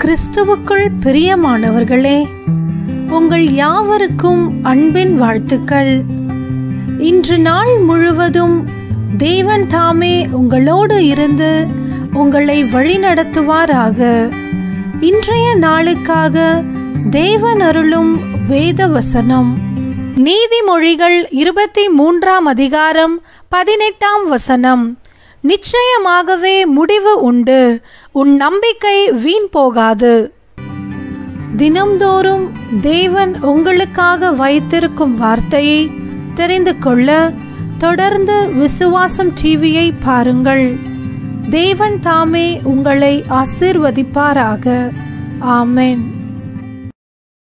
கிறிஸ்துவுக்குள் பிரியமானவர்களே உங்கள் யாவருக்கும் அன்பின் வாழ்த்துக்கள் இன்று நாள் முழுவதும் தேவன் தாமே உங்களோடு இருந்து உங்களை வழிநடத்துவாராக இன்றைய நாளுக்காக தேவன் அருளும் வேத வசனம் நீதிமொழிகள் இருபத்தி மூன்றாம் அதிகாரம் பதினெட்டாம் வசனம் நிச்சயமாகவே முடிவு உண்டு உன் நம்பிக்கை வீண் போகாது தினம்தோறும் தேவன் உங்களுக்காக வைத்திருக்கும் வார்த்தையை தெரிந்து கொள்ள தொடர்ந்து விசுவாசம் டிவியை பாருங்கள் தேவன் தாமே உங்களை ஆசிர்வதிப்பாராக ஆமென்